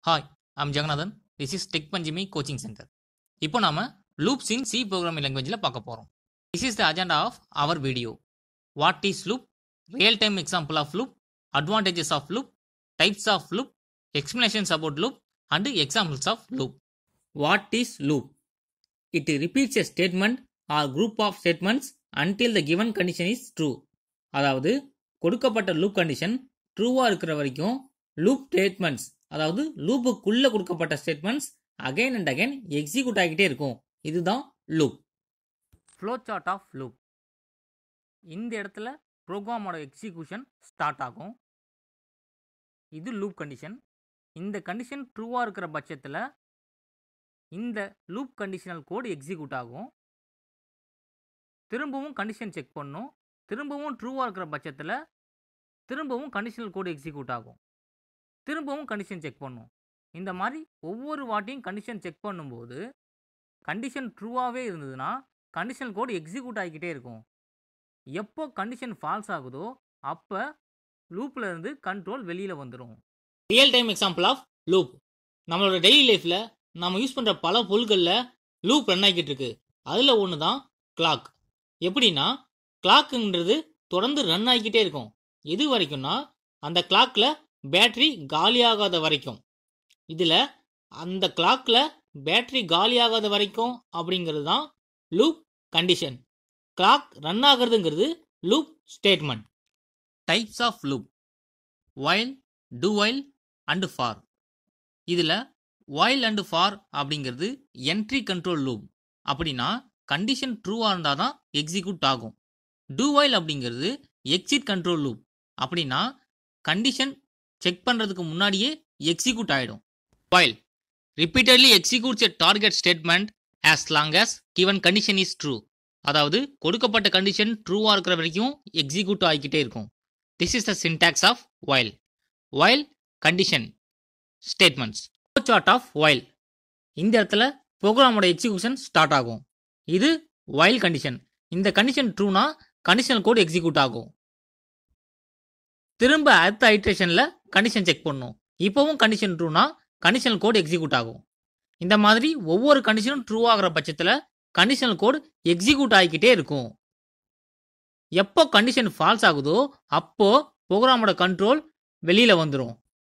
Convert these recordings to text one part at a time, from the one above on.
hi I'm Jeganathan this is tech பஞ்சிமி coaching centre இப்போ நாம லூப்ஸ் இன் சி ப்ரோக்ராமிங் லாங்குவேஜில் பார்க்க போகிறோம் this is the agenda of our video what is loop real time example of loop advantages of loop types of loop explanations about loop and examples of loop what is loop it repeats a statement or group of statements until the given condition is true அதாவது கொடுக்கப்பட்ட loop condition ட்ரூவாக இருக்கிற வரைக்கும் loop statements அதாவது லூப்புக்குள்ளே கொடுக்கப்பட்ட statements again and again execute ஆகிட்டே இருக்கும் இதுதான் loop flow chart of loop இந்த இடத்துல ப்ரோக்ராமோட எக்ஸிக்யூஷன் ஸ்டார்ட் ஆகும் இது லூப் கண்டிஷன் இந்த கண்டிஷன் ட்ரூவாக இருக்கிற பட்சத்தில் இந்த லூப் கண்டிஷனல் கோடு எக்ஸிக்யூட் ஆகும் திரும்பவும் கண்டிஷன் செக் பண்ணும் திரும்பவும் ட்ரூவாக இருக்கிற பட்சத்தில் திரும்பவும் கண்டிஷனல் கோடு எக்ஸிக்யூட் ஆகும் திரும்பவும் கண்டிஷன் செக் பண்ணும் இந்த மாதிரி ஒவ்வொரு வாட்டியும் கண்டிஷன் செக் பண்ணும்போது கண்டிஷன் ட்ரூவாகவே இருந்ததுன்னா கண்டிஷனல் கோடு எக்ஸிக்யூட் ஆகிக்கிட்டே இருக்கும் எப்போ கண்டிஷன் ஃபால்ஸ் ஆகுதோ அப்போ லூப்பில் இருந்து கண்ட்ரோல் வெளியில் வந்துடும் real time example of loop நம்மளோட டெய்லி லைஃப்பில் நம்ம யூஸ் பண்ணுற பல பொருட்களில் லூப் ரன் ஆகிக்கிட்டு இருக்கு அதில் ஒன்று தான் கிளாக் எப்படின்னா கிளாக்குன்றது தொடர்ந்து ரன் ஆகிக்கிட்டே இருக்கும் எது வரைக்கும்னா அந்த கிளாக்ல பேட்டரி காலியாகாத வரைக்கும் இதில் அந்த கிளாக்ல பேட்டரி காலியாகாத வரைக்கும் அப்படிங்கிறது தான் லூப் கண்டிஷன் கிளாக் ரன் ஆகிறதுங்கிறது loop statement types of loop while do while and for இதில் வைல் அண்டு ஃபார் அப்படிங்கிறது என்ட்ரி கண்ட்ரோல் லூப் அப்படின்னா கண்டிஷன் ட்ரூவாக இருந்தால் தான் எக்ஸிக்யூட் ஆகும் டூ வைல் அப்படிங்கிறது எக்ஸிட் கண்ட்ரோல் லூப் அப்படின்னா கண்டிஷன் செக் பண்ணுறதுக்கு முன்னாடியே எக்ஸிக்யூட் ஆகிடும் while repeatedly executes a target statement as long as given condition is true அதாவது கொடுக்கப்பட்ட கண்டிஷன் ட்ரூவாக இருக்கிற வரைக்கும் எக்ஸிக்யூட் ஆகிக்கிட்டே இருக்கும் this is the syntax of while while condition statements chart of while இந்த இடத்துல ப்ரோக்ராமோட எக்ஸிக்யூஷன் ஸ்டார்ட் ஆகும் இது வைல் கண்டிஷன் இந்த கண்டிஷன் ட்ரூனா கண்டிஷனல் கோட் எக்ஸிக்யூட் ஆகும் திரும்ப அடுத்த ஐட்ரேஷனில் கண்டிஷன் செக் பண்ணும் இப்போவும் கண்டிஷன் ட்ரூனா கண்டிஷனல் கோட் எக்ஸிக்யூட் ஆகும் இந்த மாதிரி ஒவ்வொரு கண்டிஷனும் ட்ரூ ஆகிற பட்சத்தில் கண்டிஷனல் கோட் எக்ஸிக்யூட் ஆகிக்கிட்டே இருக்கும் எப்போ கண்டிஷன் ஃபால்ஸ் ஆகுதோ அப்போ ப்ரோக்ராமோட கண்ட்ரோல் வெளியில் வந்துடும்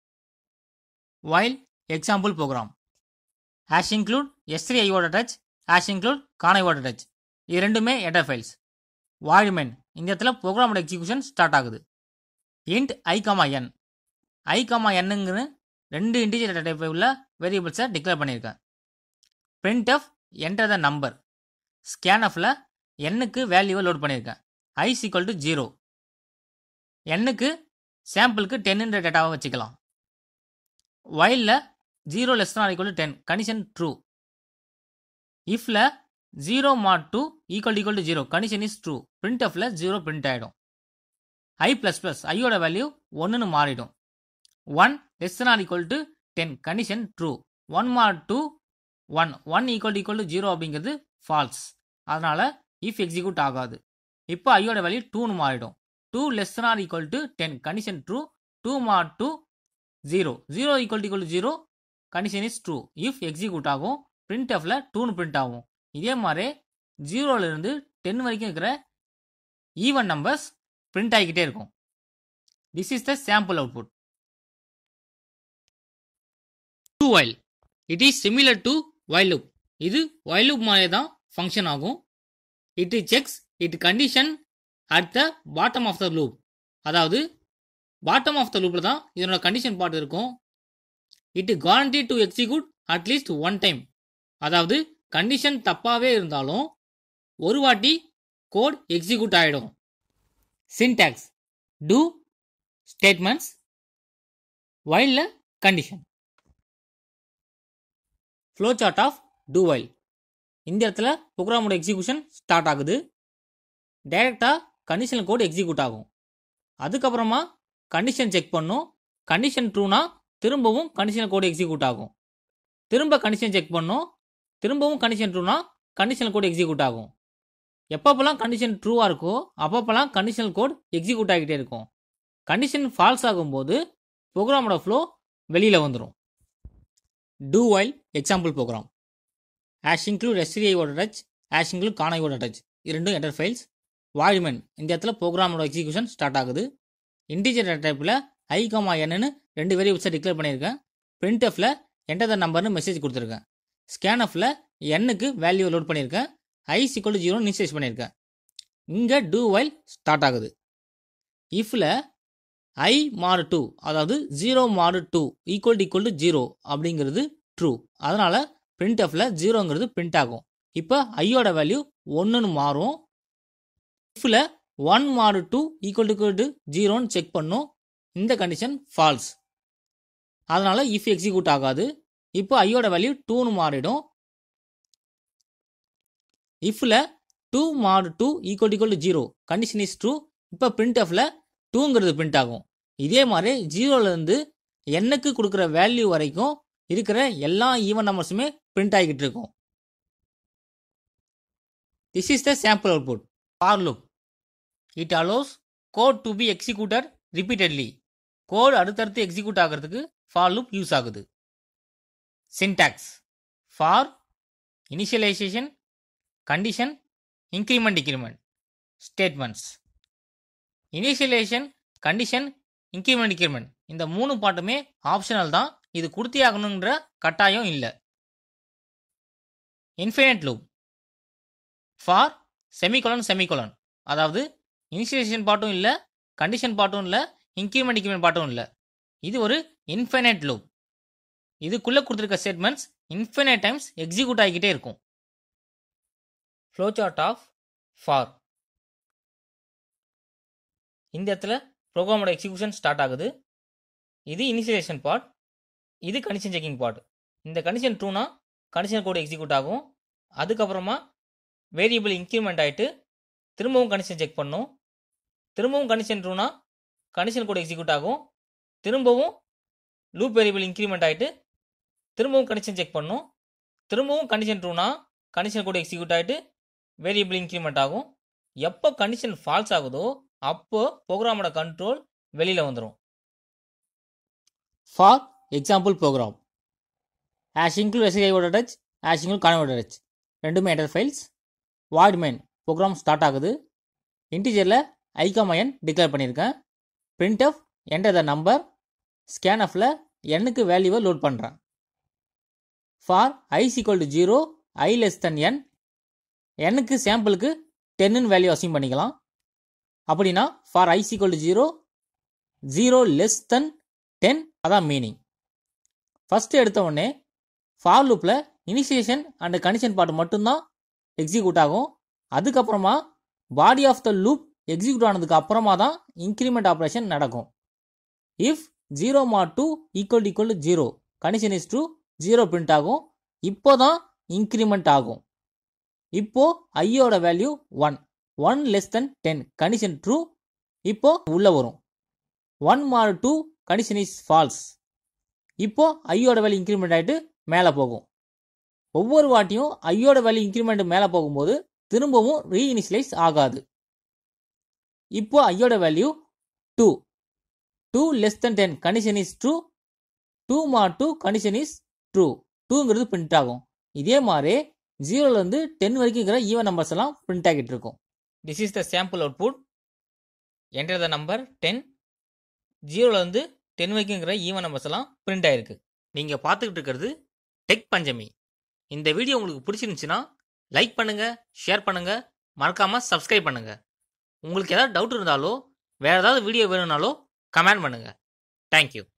while example program hash include எஸ் த்ரீ ஐயோட டச் ஹேஷ் இன்க்ளூட் கானைவோட டச் இது ரெண்டுமே எட்டர் ஃபைல்ஸ் வால்யூமென் இந்த இடத்துல ப்ரோக்ராமோட எக்ஸிக்யூஷன் ஸ்டார்ட் ஆகுது int I comma N I comma என்னங்கிற ரெண்டு இன்டிஜர் டைப் உள்ள வேரியபிள்ஸை டிக்ளேர் பண்ணியிருக்கேன் printf enter the number scan எஃப்ல எண்ணுக்கு வேல்யூவை லோட் பண்ணியிருக்கேன் ஐ சீக்வல் டு ஜீரோ எண்ணுக்கு சாம்பிளுக்கு டென்னுன்ற டேட்டாவை வச்சுக்கலாம் வயலில் zero less than equal to ten condition true இஃப்ல zero mod two equal equal to zero condition is true print எஃப்ல ஜீரோ பிரிண்ட் ஆகிடும் ஐ ப்ளஸ் ப்ளஸ் ஐயோட வேல்யூ ஒன்றுன்னு மாறிடும் one less or equal to ten condition true one mod two one one equal equal to zero அப்படிங்கிறது false அதனால if execute ஆகாது இப்போ ஐயோட வேல்யூ டூன்னு மாறிடும் two less or equal to ten condition true two mod two zero zero equal equal to zero condition is true if execute ஆகும் print எஃப்ல டூன்னு பிரிண்ட் ஆகும் இதே மாதிரி ஜீரோலேருந்து டென் வரைக்கும் இருக்கிற ஈவன் நம்பர்ஸ் பிரிண்ட் ஆகிக்கிட்டே இருக்கும் this is the sample output do while it is similar to while loop இது வைல் லுப் மாதிரி தான் ஃபங்க்ஷன் ஆகும் it checks it condition at the bottom of the loop அதாவது பாட்டம் ஆஃப் த லூப்பில் தான் இதனோட கண்டிஷன் பார்ட் இருக்கும் it guarantee to execute at least one time அதாவது கண்டிஷன் தப்பாகவே இருந்தாலும் ஒரு வாட்டி கோட் எக்ஸிக்யூட் ஆகிடும் சின்டாக்ஸ் டூ ஸ்டேட்மெண்ட்ஸ் வைல்ல condition flow chart of do while இந்த இடத்துல ப்ரோக்ராமோட எக்ஸிக்யூஷன் ஸ்டார்ட் ஆகுது டைரெக்டாக கண்டிஷனல் கோட் எக்ஸிக்யூட் ஆகும் அதுக்கப்புறமா கண்டிஷன் செக் பண்ணும் கண்டிஷன் ட்ரூனா திரும்பவும் கண்டிஷனல் கோட் எக்ஸிக்யூட் ஆகும் திரும்ப கண்டிஷன் செக் பண்ணும் திரும்பவும் கண்டிஷன் ட்ரூனா கண்டிஷனல் கோட் எக்ஸிக்யூட் ஆகும் எப்பப்பெல்லாம் கண்டிஷன் ட்ரூவாக இருக்கோ அப்பப்பெல்லாம் கண்டிஷனல் கோட் எக்ஸிக்யூட் ஆகிட்டே இருக்கும் கண்டிஷன் ஃபால்ஸ் ஆகும்போது ப்ரோக்ராமோட ஃப்ளோ வெளியில் வந்துடும் do while example program hash include stri ஓட டச் hash include காணை ஓட டச் இரண்டும் என்டர் ஃபைல்ஸ் வாய்மென் இந்த இடத்துல ப்ரோக்ராமோட எக்ஸிக்யூஷன் ஸ்டார்ட் ஆகுது இன்டிஜர் டைப்பில் ஐ கமா என்னன்னு ரெண்டு வேரியபிள்ஸை டிக்ளேர் பண்ணியிருக்கேன் பிரிண்ட்எஃப்ல என்டர் த நம்பர்னு மெசேஜ் கொடுத்துருக்கேன் ஸ்கேன்எஃப்ல எண்ணுக்கு வேல்யூ லோட் பண்ணியிருக்கேன் ஐ சிக்கல் ஜீரோ இனிஷியேட் பண்ணியிருக்கேன் இங்கே டூ வைல் ஸ்டார்ட் ஆகுது இஃப்பில் ஐ மாடு டூ அதாவது zero mod two equal equal to zero அப்படிங்கிறது ட்ரூ அதனால் பிரிண்ட் எஃப்ல ஜீரோங்கிறது பிரிண்ட் ஆகும் இப்போ ஐயோட வேல்யூ ஒன்றுன்னு மாறும் இஃப்பில் one mod two equal equal to ஜீரோன்னு செக் பண்ணும் இந்த கண்டிஷன் ஃபால்ஸ் அதனால் இஃப் எக்ஸிக்யூட் ஆகாது இப்போ ஐயோட வேல்யூ டூன்னு மாறிடும் இஃப்பில் two mod two equal equal to zero condition is true இப்போ பிரிண்ட் எஃப்ல டூங்கிறது பிரிண்ட் ஆகும் இதே மாதிரி ஜீரோலேருந்து எண்ணுக்கு கொடுக்குற வேல்யூ வரைக்கும் இருக்கிற எல்லா ஈவன் நம்பர்ஸுமே பிரிண்ட் ஆகிக்கிட்டு இருக்கும் this is the sample output for loop it allows code to be executed repeatedly code அடுத்தடுத்து எக்ஸிக்யூட் ஆகிறதுக்கு ஃபார் லுக் யூஸ் ஆகுது syntax for initialization condition increment decrement statements initialization condition increment decrement இந்த மூணு பாட்டுமே optional தான் இது கொடுத்தே ஆகணுன்ற கட்டாயம் இல்லை infinite loop for semicolon semicolon அதாவது இனிஷியலைசேஷன் பாட்டும் இல்லை கண்டிஷன் பாட்டும் இல்லை இன்க்ரிமெண்ட் டிக்ரிமெண்ட் பாட்டும் இல்லை இது ஒரு இன்ஃபினைட் லூப் இதுக்குள்ளே கொடுத்துருக்க ஸ்டேட்மெண்ட்ஸ் இன்ஃபினைட் டைம்ஸ் எக்ஸிக்யூட் ஆகிக்கிட்டே இருக்கும் ஃப்ளோசார்ட் ஆஃப் ஃபார் இந்த இடத்துல ப்ரோக்ராமோட எக்ஸிக்யூஷன் ஸ்டார்ட் ஆகுது இது இனிஷியலேஷன் பார்ட் இது கண்டிஷன் செக்கிங் பார்ட் இந்த கண்டிஷன் ட்ரூனா கண்டிஷன் கோடு எக்ஸிக்யூட் ஆகும் அதுக்கப்புறமா வேரியபிள் இன்க்ரிமெண்ட் ஆகிட்டு திரும்பவும் கண்டிஷன் செக் பண்ணும் திரும்பவும் கண்டிஷன் ட்ரூனா கண்டிஷன் கோடு எக்ஸிக்யூட் ஆகும் திரும்பவும் லூப் வேரியபிள் இன்க்ரிமெண்ட் ஆகிட்டு திரும்பவும் கண்டிஷன் செக் பண்ணும் திரும்பவும் கண்டிஷன் ட்ரூனா கண்டிஷன் கோடு எக்ஸிக்யூட் ஆகிட்டு வேரியபிள் இன்க்ரிமெண்ட் ஆகும் எப்போ கண்டிஷன் ஃபால்ஸ் ஆகுதோ அப்போ ப்ரோக்ராமோட கண்ட்ரோல் வெளியில் வந்துடும் for example program hash include எஸ்ஐயோட டச் ஆஷ் இன்க்ளூட் கானோட டச் ரெண்டுமே header files void main program start ஆகுது இன்டிஜரில் ஐகாமயன் டிக்ளேர் பண்ணியிருக்கேன் printf enter the number scan ஆஃபில் எண்ணுக்கு வேல்யூவை லோட் பண்ணுறேன் for I equal to zero I less than N எண்ணுக்கு சாம்பிளுக்கு டென்னு வேல்யூ அசீம் பண்ணிக்கலாம் அப்படின்னா for I equal to zero zero less than ten அதான் மீனிங் ஃபஸ்ட்டு எடுத்த உடனே ஃபார் லூப்பில் இனிஷியேஷன் அண்ட் கண்டிஷன் பார்ட் மட்டும்தான் எக்ஸிக்யூட் ஆகும் அதுக்கப்புறமா body of the loop execute ஆனதுக்கு அப்புறமா தான் இன்க்ரிமெண்ட் ஆப்ரேஷன் நடக்கும் if zero mod two equal equal to zero condition is true zero print ஆகும் இப்போ தான் இன்க்ரிமெண்ட் ஆகும் இப்போ ஐயோட value one one less than ten condition true இப்போ உள்ள வரும் ஒன் மார் டூ கண்டிஷன் இஸ் ஃபால்ஸ் இப்போ ஐயோட வேல்யூ இன்க்ரிமெண்ட் ஆகிட்டு மேலே போகும் ஒவ்வொரு வாட்டியும் ஐயோட வேல்யூ இன்க்ரிமெண்ட் மேலே போகும்போது திரும்பவும் ரீஇனிஷியலைஸ் ஆகாது இப்போ ஐயோட value two two less than ten condition is true two mod two condition is true டூங்கிறது பிரிண்ட் ஆகும் இதே மாதிரி ஜீரோலேருந்து டென் வரைக்கும் இருக்கிற ஈவன் நம்பர்ஸ் எல்லாம் பிரிண்ட் ஆகிட்டு இருக்கும் this is the sample output enter the number ten ஜீரோலேருந்து டென் வரைக்கும் இருக்கிற ஈவன் நம்பர்ஸ் எல்லாம் பிரிண்ட் ஆகிருக்கு நீங்கள் பார்த்துக்கிட்டு இருக்கிறது டெக் பஞ்சமி இந்த வீடியோ உங்களுக்கு பிடிச்சிருந்துச்சுன்னா லைக் பண்ணுங்கள் ஷேர் பண்ணுங்கள் மறக்காமல் சப்ஸ்கிரைப் பண்ணுங்கள் உங்களுக்கு ஏதாவது டவுட் இருந்தாலோ வேறு ஏதாவது வீடியோ வேணும்னாலோ கமெண்ட் பண்ணுங்கள் தேங்க்யூ